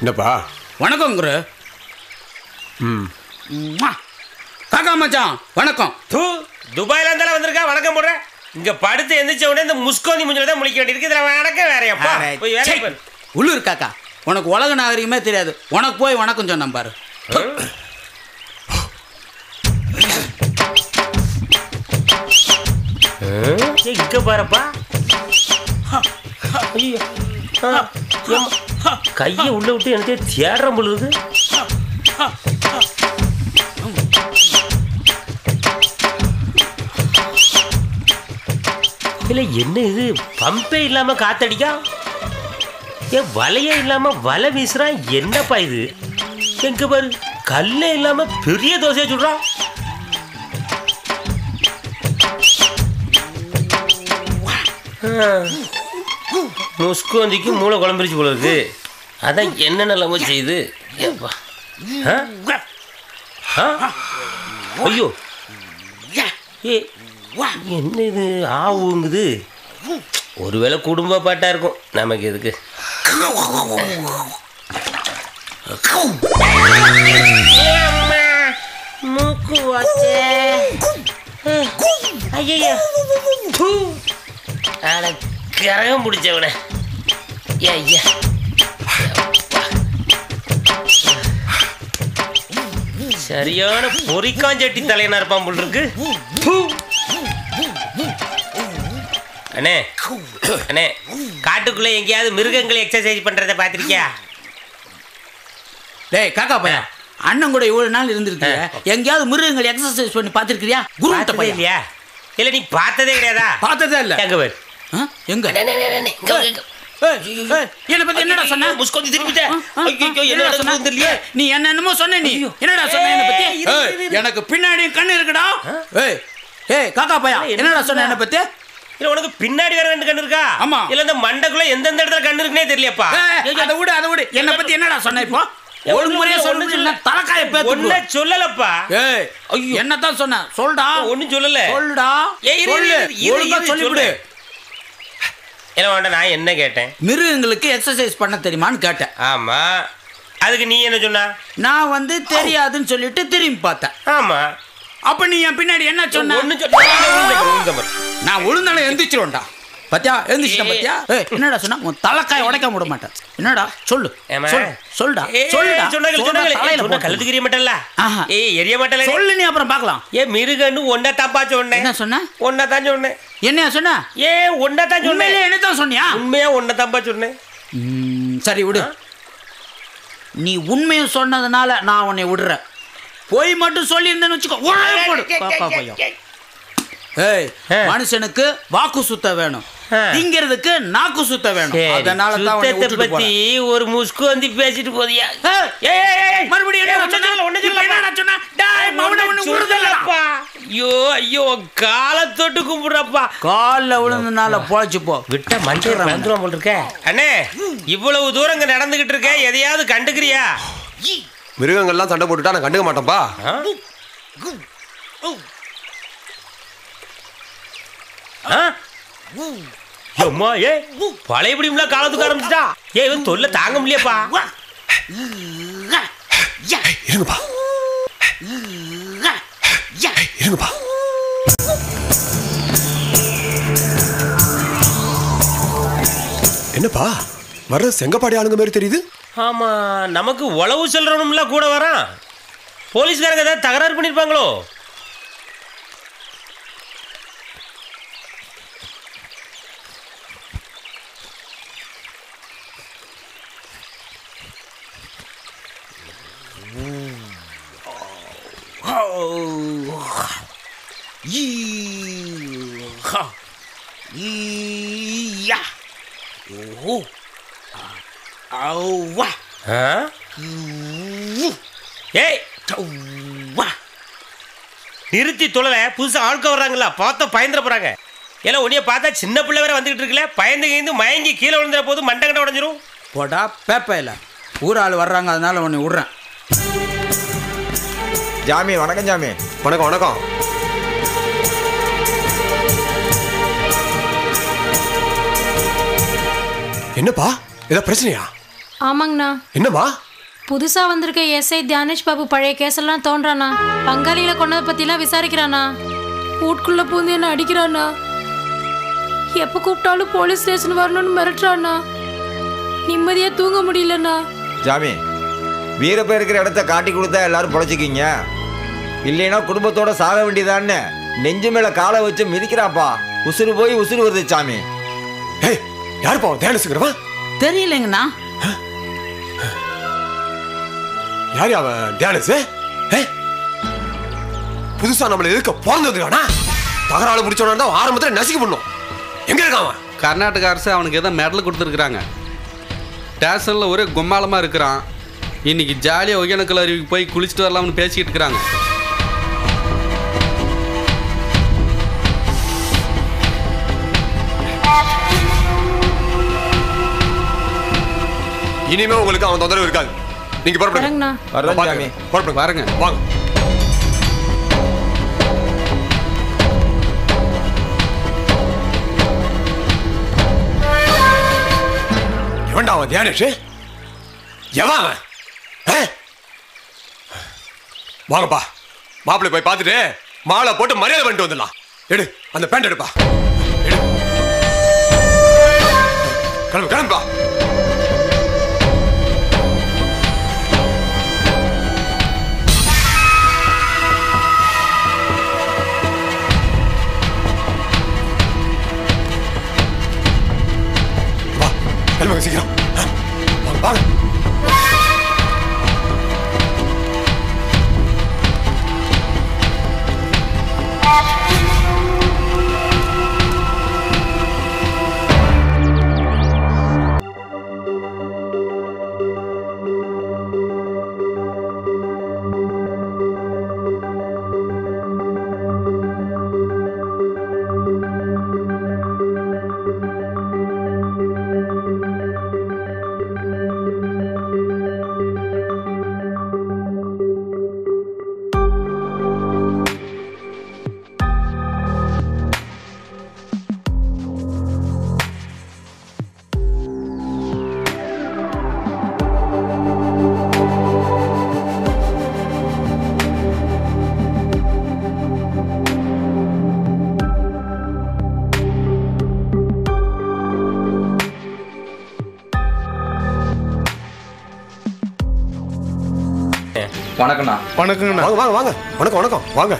என்னப்பா வணக்கம் குரு ம் ம்மா. காக்கா மச்சான் வணக்கம் தூ துபாயில இருந்தாலும் வந்திருக்கா வணக்கம் போடுறேன் இங்க படுத்து எந்திரிச்ச உடனே இந்த முஸ்கோந்தி முஞ்சில தான் முழிக்க வேண்டியிருக்கு இதுல வணக்கம் வேறையாப்பா அட, போய் வேலை சை. பாரு உள்ளூர் காக்கா உனக்கு உலக நாகரிகமே தெரியாது உனக்கு போய் வணக்கம் சொன்னேன் பாரு ஏய், இங்க பாருப்பா ஐயோ. ஆ, ஏம்மா. கையை உள்ள விட்டு எனக்கு தேடுற பொழுது இல்ல என்ன இது பம்பே இல்லாம காத்தடிக்கா ஏன் வலையே இல்லாம வலை வீசுறான் என்னப்பா இது எங்க பாரு கல்லே இல்லாம பெரிய தோசையை சுடுறான் முஸ்கோந்திக்கு மூளை குழம்பிருச்சு போல இருக்கு அதான் என்ன நிலமோ செய்யுது ஏப்பா ஆ? ஆ? ஐயோ ஏ என்ன இது ஆவுங்குது ஒருவேளை குடும்ப பாட்டா இருக்கும் நமக்கு எதுக்கு மூக்கு வாச்சே ஐயா அட கரகம் பிடிச்சவன ஐயா சரியான பொறிக்காஞ்சட்டி தலையனா இருப்பான் போல் இருக்கு ப்பு. அண்ணே அண்ணே காட்டுக்குள்ள எங்கேயாவது மிருகங்களை எக்ஸசைஸ் பண்றத பாத்திருக்கியா டேய் காக்கா பையன் அண்ணன் கூட இவ்வளவு நாள் இருந்திருக்கு எங்கேயாவது மிருகங்கள் எக்ஸசைஸ் பண்ணி பார்த்திருக்கிறியா குரு பார்த்ததே இல்லையா இல்ல நீ பார்த்ததே கிடையாதா பார்த்ததே இல்ல எங்க பாரு ஆ? எங்க அண்ணே, அண்ணே, அண்ணே, அண்ணே, இங்க, இங்க. ஏய், ஏய், என்னை பத்தி என்னடா சொன்ன முஸ்கொந்தி திருப்பிட்ட ஆ, ஆ, ஐயோ, ஐயோ, என்ன என்னடா சொன்ன? நடக்குதுன்னு தெரியலையே. ஏய், நீ என்ன என்னமோ சொன்ன நீ ஐயோ. என்னடா சொன்ன என்னை பத்தி ஏய், இரு, ஏய், இரு, இரு. எனக்கு பின்னாடி கண்ணு இருக்குடா ஏய் ஏய் காக்கா பையா என்ன என்னடா சொன்ன சொன்ன? என்னை பத்தி இல்ல உனக்கு பின்னாடி வேற ரெண்டு கண்ணு இருக்கா ஆமா. இல்ல இந்த மண்டைக்குள்ள எந்தெந்த இடத்துல கண்ணு இருக்குனே தெரியலையாப்பா ஏய், அதை விடு அதை விடு என்னை பத்தி என்னடா சொன்ன இப்போ ஏய், ஒரு முறையா ஒண்ணும் சொல்லு சொல்லல. தலைக்காய ஒன்ன பேத்து சொல்லலப்பா ஏய் ஐயோ. என்னதான் சொன்ன சொல்டா ஒண்ணும் சொல்லல சொல்டா ஏய், இரு, சொல்லு இரு, இரு, ஒழுங்கா இரு, சொல்லிவிடு சொல்லு. என்ன வேண்டாம் நான் என்ன கேட்டேன் மிருகங்களுக்கு எக்ஸசைஸ் பண்ண தெரியுமான்னு கேட்டேன் ஆமா அதுக்கு நீ என்ன சொன்ன நான் வந்து தெரியாதுன்னு சொல்லிட்டு திரும்பி பார்த்தேன் ஆமா அப்ப நீ என் பின்னாடி என்ன சொன்ன ஒண்ணும் சொல்ல நான் விழுந்தாலும் எந்திரிச்சிருவேன்டா பாத்தியா எந்திரிச்சிட்டேன் ஏய், பாத்தியா ஏய் என்னடா சொன்னா உன் தலைக்காய உடைக்க விட மாட்டேன் என்னடா சொல்லு ஏம்மா? சொல்லு சொல்லுடா ஏய், சொல்லுடா சொன்னாங்க, சொல்லுடா, சொன்னாங்க. தலையில சொன்னா போட்டு. கழுத்துக்கு எரிய மாட்டல்ல? ஆஹா. ஏய், எரிய மாட்டல்ல நீ? சொல்லு நீ அப்புறம் பார்க்கலாம் ஏ மிருகன்னு ஒன்ன தாப்பா சொன்னேன் என்ன சொன்ன ஒன்ன தான் சொன்னேன் என்னையா சொன்ன ஏ ஒன்ன தான் சொன்னேன் உண்மையிலே என்னதான் சொன்னியா உண்மையா ஒன்ன தாப்பா சொன்னேன் ம், சரி விடு நீ உண்மையை சொன்னதுனால நான் உன்னை விடுறேன் பொய் மட்டும் சொல்லியிருந்தேன்னு வச்சுக்கோ உடனே போடு பாப்பா பையன் ஏய் ஆ. மனுஷனுக்கு வாக்கு சுத்த வேணும் ஆ. திங்கிறதுக்கு நாக்கு சுத்த வேணும் சரி, அதனால தான் உன்னை சுத்தத்தை விட்டுட்டு பத்தி போறேன். ஒரு முஸ்கு வந்து பேசிட்டு போதியா ஏய், ஏய், ஏய், ஏய், மறுபடியும் ஏய், என்ன ஒண்ணும் சொன்ன? சொல்லல, ஒண்ணும் இப்ப சொல்லல. என்னடா சொன்ன? டேய், மவனை ஒண்ணு ஒண்ணும் விடுதலடா. சொல்லலப்பா. ஐயோ ஐயோ காலை தொட்டு கும்பிடுறப்பா கால்ல விழுந்தனால பொழைச்சு போ விட்டா மஞ்சள் வந்துடும் போல் இருக்க அண்ணே இவ்வளவு தூரம் இங்க நடந்துகிட்டு இருக்க எதையாவது கண்டுக்கிறியா மிருகங்கள்லாம் சண்டை போட்டுட்டா நான் கண்டுக்க மாட்டேன்ப்பா ஆ? ஆ? எம்மா, ஏ பழையபடியும்ல காலத்துக்கு ஆரம்பிச்சிட்டா ஏ இவன் தொல்லை தாங்க முடியப்பா இருங்கப்பா இருங்கப்பா என்னப்பா வர்றது செங்கப்பாடி ஆளுங்க மாதிரி தெரியுது ஆமா நமக்கு உளவு சொல்றவனும்ல கூட வரான் போலீஸ்காரங்க ஏதாவது தகராறு பண்ணிருப்பாங்களோ ஆ? ஏய் நிறுத்தி தொழல புதுசா ஆட்க வர்றாங்களா பார்த்தா பயந்துட போறாங்க ஏன்னா உன்னைய பார்த்தா சின்ன பிள்ளை வேற வந்துகிட்டு இருக்குல்ல பயந்து கீந்து மயங்கி கீழே விழுந்துற போது மண்டை உடஞ்சிரும் போடா பேப்பையில் ஊர் ஆள் வர்றாங்க அதனால உன்னை விடுறேன் ஜாமி வணக்கம் ஜாமி வணக்கம் வணக்கம் என்னப்பா ஏதோ பிரச்சனையா ஆமாங்கண்ணா என்னம்மா புதுசா வந்திருக்க எஸ்ஐ தியானேஷ் பாபு பழைய கேஸெல்லாம் தோன்றானா பங்காளிகளை கொண்டதை பத்திலாம் விசாரிக்கிறானா வீட்டுக்குள்ள பூந்து என்ன அடிக்கிறானா எப்ப கூப்பிட்டாலும் போலீஸ் ஸ்டேஷன் வரணும்னு மிரட்டுறானா நிம்மதியா தூங்க முடியலண்ணா ஜாமி வீரப்ப இருக்கிற இடத்த காட்டி கொடுத்தா எல்லாரும் பொழைச்சிக்கிங்க இல்லைன்னா குடும்பத்தோட சாக வேண்டியதான்னு நெஞ்சு மேல காலை வச்சு மிதிக்கிறாப்பா உசுறு போய் உசுறு வருது சாமி ஏய் யாருப்பா அவன் தியானிச்சுக்கிறவன் தெரியலைங்கண்ணா யாரு அவன் தியானிச்சு ஏய் புதுசா நம்மள எதுக்க பிறந்ததுக்கானா தகராறு முடிச்சோன்னா தான் ஆரம்பத்துல நசிக்க பண்ணும் எங்க இருக்கான் அவன் கர்நாடக அரசு அவனுக்கு ஏதோ மெடல் கொடுத்துருக்குறாங்க ஸ்டேஷனில் ஒரே கும்மாளமாக இருக்கிறான் இன்னைக்கு ஜாலியாக ஒகேனக்கல் அருவிக்கு போய் குளிச்சுட்டு வரலாம்னு பேசிக்கிட்டு இருக்கிறாங்க இனிமே உங்களுக்கு அவன் தொந்தரவு இருக்காது நீங்க புறப்படுங்க வரேங்கண்ணா வர்றேன் பாருங்க. சாமி புறப்படுங்க பாருங்க வாங்க எவன்டா அவன் தியானேஷ் எவன் அவன் ஆ? வாங்கப்பா மாப்பிள்ளை போய் பார்த்துட்டு மாலை போட்டு மரியாதை பண்ணிட்டு வந்துடலாம் எடு அந்த பேண்ட் எடுப்பா எடு கிளம்பு கிளம்புப்பா வா கிளம்புங்க சீக்கிரம் ஆ, வாங்க வாங்க வணக்கண்ணா வணக்கங்கண்ணா வாங்க வாங்க வாங்க வணக்கம் வணக்கம் வாங்க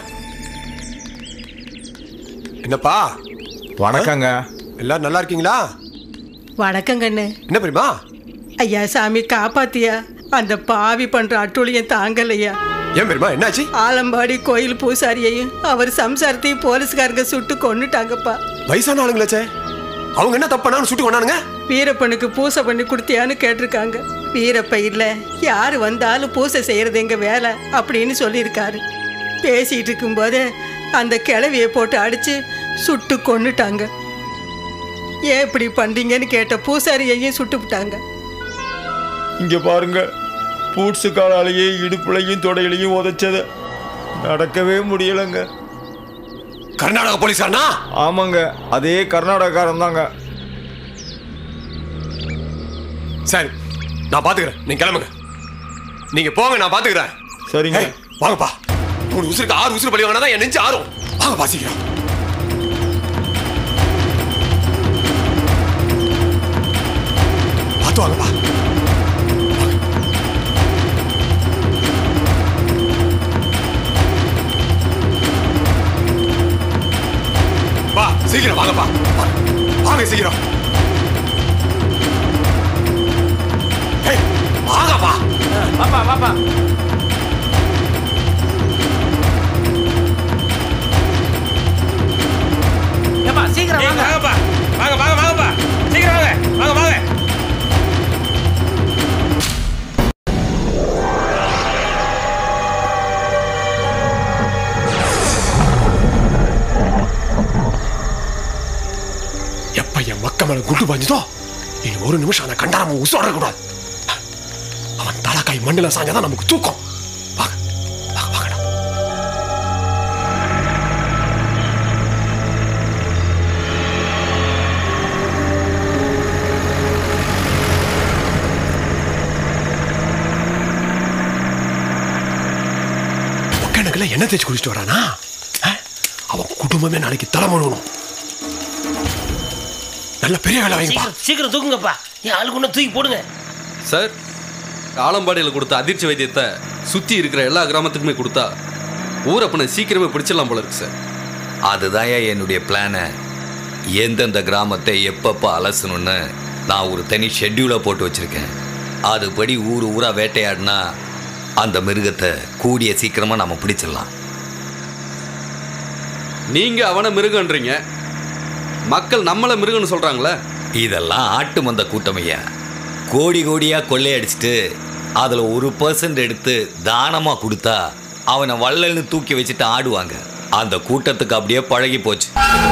என்னப்பா வணக்கங்க எல்லாரும் நல்லா இருக்கீங்களா வணக்கம் கண்ணு என்ன பெரியமா ஐயா சாமி காப்பாத்தியா அந்த பாவி பண்ற அட்டுழியம் தாங்கலையா ஏன் பெரியமா என்னாச்சு ஆலம்பாடி கோயில் பூசாரியையும் அவர் சம்சாரத்தையும் போலீஸ்காரங்க சுட்டு கொன்னுட்டாங்கப்பா வயசான ஆளுங்களாச்சே அவங்க என்ன தப்பானு சுட்டு கொண்டானுங்க வீரப்பனுக்கு பூசை பண்ணி கொடுத்தியான்னு கேட்டிருக்காங்க வீரப்ப இல்ல யார் வந்தாலும் பூசை செய்யறது எங்க வேலை அப்படின்னு சொல்லியிருக்காரு பேசிட்டு இருக்கும்போதே அந்த கிளவியை போட்டு அடிச்சு சுட்டு கொன்னுட்டாங்க ஏன் இப்படி பண்றீங்கன்னு கேட்ட பூசாரியையும் சுட்டு விட்டாங்க இங்க பாருங்க பூட்ஸு காலாலேயே இடுப்புலையும் தொடையிலையும் உதைச்சத நடக்கவே முடியலங்க கர்நாடக போலீஸ்காரனா ஆமாங்க அதே கர்நாடகாரன் தாங்க சரி நான் பாத்துக்கிறேன் நீங்க கிளம்புங்க நீங்க போங்க நான் பாத்துக்கிறேன் சரிங்க ஏய், வாங்கப்பா மூணு உசுருக்கு ஆறு உசுறு பள்ளி வாங்கினா தான் என் நெஞ்சு ஆறும் வாங்கப்பா சீக்கிரம் பார்த்து வாங்கப்பா வா சீக்கிரம் வாங்கப்பா வாங்க. வாங்க சீக்கிரம் ஏய், வாங்கப்பா பாப்பா பாப்பா ஏப்பா சீக்கிரம் வாங்க வாங்கப்பா வாங்க வாங்க வாங்கப்பா சீக்கிரம் வாங்க வாங்க வாங்க எப்ப என் மக்க மேல குண்டு பாஞ்சதோ இனி ஒரு நிமிஷம் அந்த கண்டாரம உசோட கூடாது அவன் தலைக்காய் மண்ணில சாஞ்சாதான் நமக்கு தூக்கம் வாங்க வாங்க வாங்கடா ஒகேனக்கல என்ன தேய்ச்சி குடிச்சிட்டு வரானா ஆ? அவன் குடும்பமே நாளைக்கு தலைமணும் நல்ல பெரிய வேலை வைங்கப்பா சீக்கிரம் சீக்கிரம் தூக்குங்கப்பா என் ஆளுக்கு ஒன்று தூக்கி போடுங்க சார் ஆலம்பாடியில் கொடுத்த அதிர்ச்சி வைத்தியத்தை சுற்றி இருக்கிற எல்லா கிராமத்துக்குமே கொடுத்தா ஊரப்பனை சீக்கிரமே பிடிச்சிடலாம் போல இருக்கு சார் அதுதான் என்னுடைய பிளானை எந்தெந்த கிராமத்தை எப்பப்போ அலசணும்னு நான் ஒரு தனி ஷெட்யூலை போட்டு வச்சுருக்கேன் அதுபடி ஊர் ஊராக வேட்டையாடினா அந்த மிருகத்தை கூடிய சீக்கிரமாக நம்ம பிடிச்சிடலாம் நீங்கள் அவனை மிருகன்றீங்க மக்கள் நம்மளை மிருகன்னு சொல்கிறாங்களே இதெல்லாம் ஆட்டு மந்த கூட்டமையா கோடி கோடியாக கொள்ளையடிச்சிட்டு அதில் ஒரு பர்சன்ட் எடுத்து தானமாக கொடுத்தா அவனை வள்ளல்னு தூக்கி வச்சுட்டு ஆடுவாங்க அந்த கூட்டத்துக்கு அப்படியே பழகி போச்சு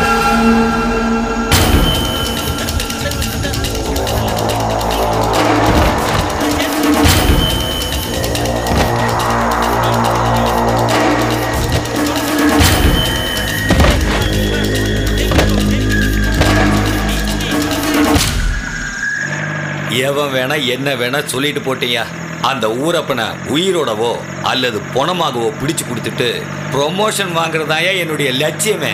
எவன் வேணா என்ன வேணா சொல்லிட்டு போட்டீங்க அந்த ஊரப்பனை உயிரோடவோ அல்லது பணமாகவோ பிடிச்சு கொடுத்துட்டு ப்ரொமோஷன் வாங்குறதாயா என்னுடைய லட்சியமே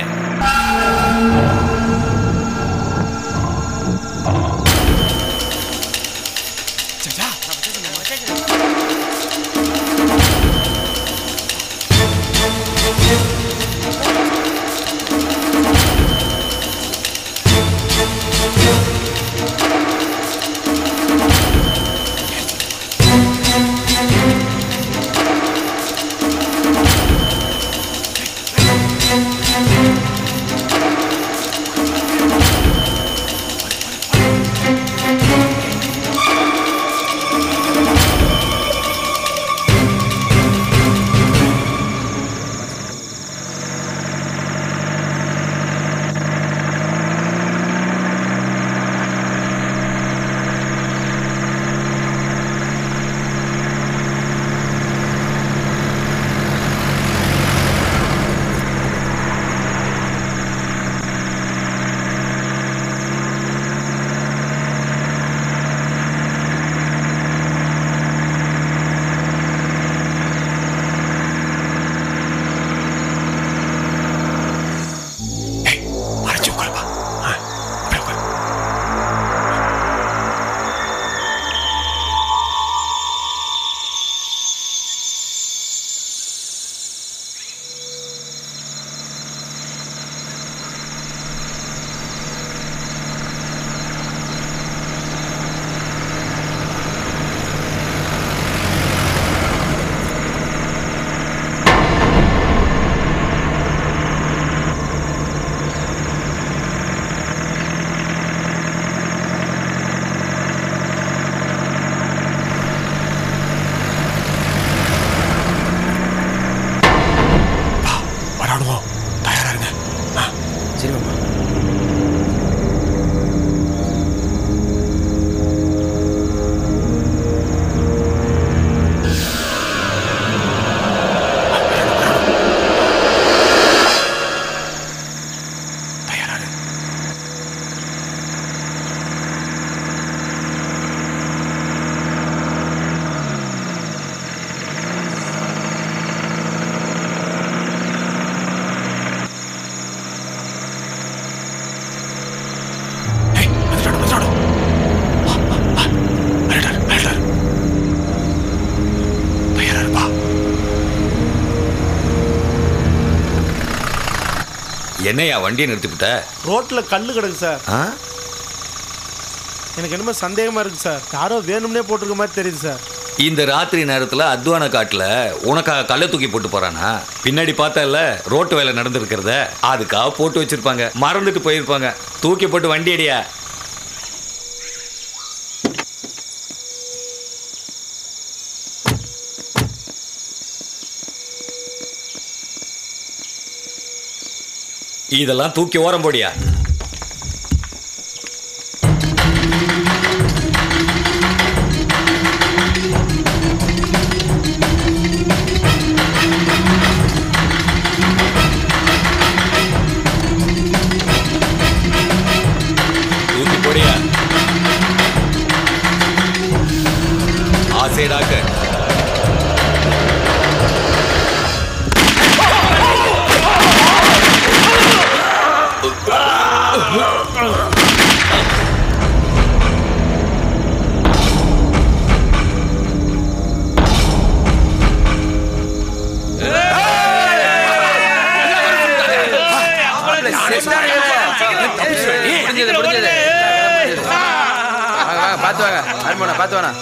மறைச்சு உட்காருப்பா ஆ, அப்படியே உட்காரு. பா, விளையாடுவோம் தயாரா இருங்க ஆ, சரி மாமா தயாரா இரு. ஏய், வந்துட்டாரு, வந்துட்டாரு. ஆ, ஆ, ஆ, விளையாடாரு, விளையாடாரு. தயாரா இருப்பா என்னையா வண்டியை நிறுத்திவிட்ட ரோட்ல கல்லு கிடக்கு சார் ஆ எனக்கு என்னமோ சந்தேகமா இருக்கு சார் யாரோ வேணும்னே போட்டிருக்க மாதிரி தெரியுது சார் இந்த ராத்திரி நேரத்தில் அத்வான காட்டில் உனக்காக கல்லை தூக்கி போட்டு போறானா பின்னாடி பார்த்தல ரோட்டு வேலை நடந்திருக்கிறத அதுக்காக போட்டு வச்சிருப்பாங்க மறந்துட்டு போயிருப்பாங்க தூக்கி போட்டு வண்டி அடியா இதெல்லாம் தூக்கி ஓரம் போடியா தூக்கி போடியா ஆசைடாக்க முடிஞ்சது முடிஞ்சது வாங்க வாங்க பார்த்து வாங்க அருமோனா பார்த்து வாங்க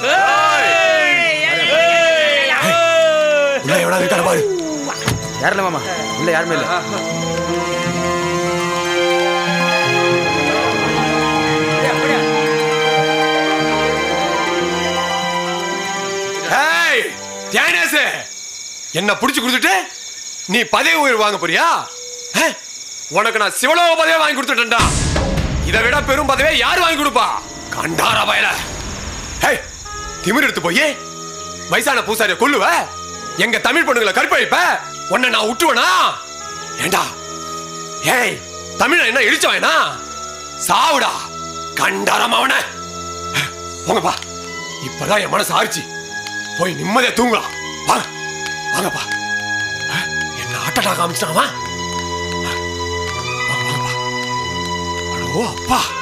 உள்ள எவனா இருக்காரு பாரு யாரும் இல்லை மாமா இல்லை யாருமே இல்லை ஏய் தியானேசு என்ன புடிச்சு கொடுத்துட்டு நீ பதவி உயிர் வாங்க போறியா ஹே? உனக்கு நான் சிவலோக பதவியை வாங்கி கொடுத்துட்டேன்டா இதை விட பெரும் பதவியை யார் வாங்கி கொடுப்பா கண்டார வயல ஹே திமிர் எடுத்து போய் வயசான பூசாரிய கொல்லுவ எங்க தமிழ் பொண்ணுங்களை கற்பழிப்ப உன்னை நான் விட்டுவனா ஏண்டா ஏய் தமிழ என்ன இழிச்சவனா சாவுடா கண்டாரம் அவன போங்கப்பா இப்பதான் என் மனசு ஆரிச்சு போய் நிம்மதியா தூங்கலாம் வாங்க வாங்கப்பா அஹ், என்ன ஆட்டடா காமிச்சிட்டான் அவன்? வாங்க, வாங்கப்பா. அடோ அப்பா